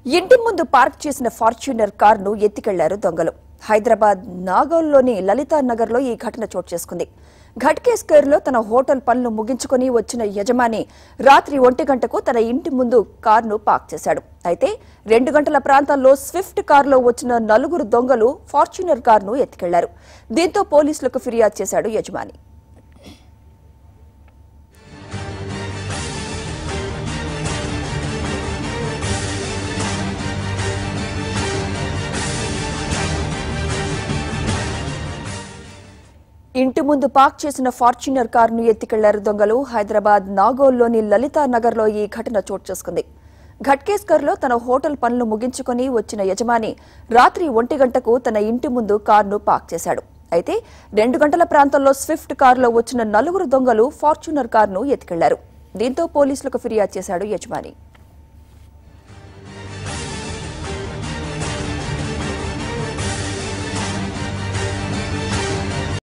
ఇంటి ముందు పార్క్ చేసిన ఫార్చ్యూనర్ కారును ఎత్తికెళ్లారు దొంగలు హైదరాబాద్ నాగోల్లోని లలితా నగర్లో ఈ ఘటన చోటు చేసుకుంది ఘట్కేస్కర్లో తన హోటల్ పనులు ముగించుకొని వచ్చిన యజమాని రాత్రి ఒంటి గంటకు తన ఇంటి ముందు కారును పార్క్ చేశాడు అయితే రెండు గంటల ప్రాంతాల్లో స్విఫ్ట్ కారులో వచ్చిన నలుగురు దొంగలు ఫార్చ్యూనర్ కారును ఎత్తికెళ్లారు దీంతో పోలీసులకు ఫిర్యాదు చేశాడు యజమాని ఇంటి ముందు పార్క్ చేసిన ఫార్చ్యూనర్ కారును ఎత్తికెళ్లారు దొంగలు హైదరాబాద్ నాగోల్లోని లలితా నగర్లో ఈ ఘటన చోటు చేసుకుంది ఘట్కేస్కర్లో తన హోటల్ పనులు ముగించుకొని వచ్చిన యజమాని రాత్రి ఒంటి గంటకు తన ఇంటి ముందు కారును పార్క్ చేశాడు అయితే రెండు గంటల ప్రాంతంలో స్విఫ్ట్ కారులో వచ్చిన నలుగురు దొంగలు ఫార్చ్యూనర్ కారును ఎత్తికెళ్లారు దీంతో పోలీసులకు ఫిర్యాదు చేశాడు యజమాని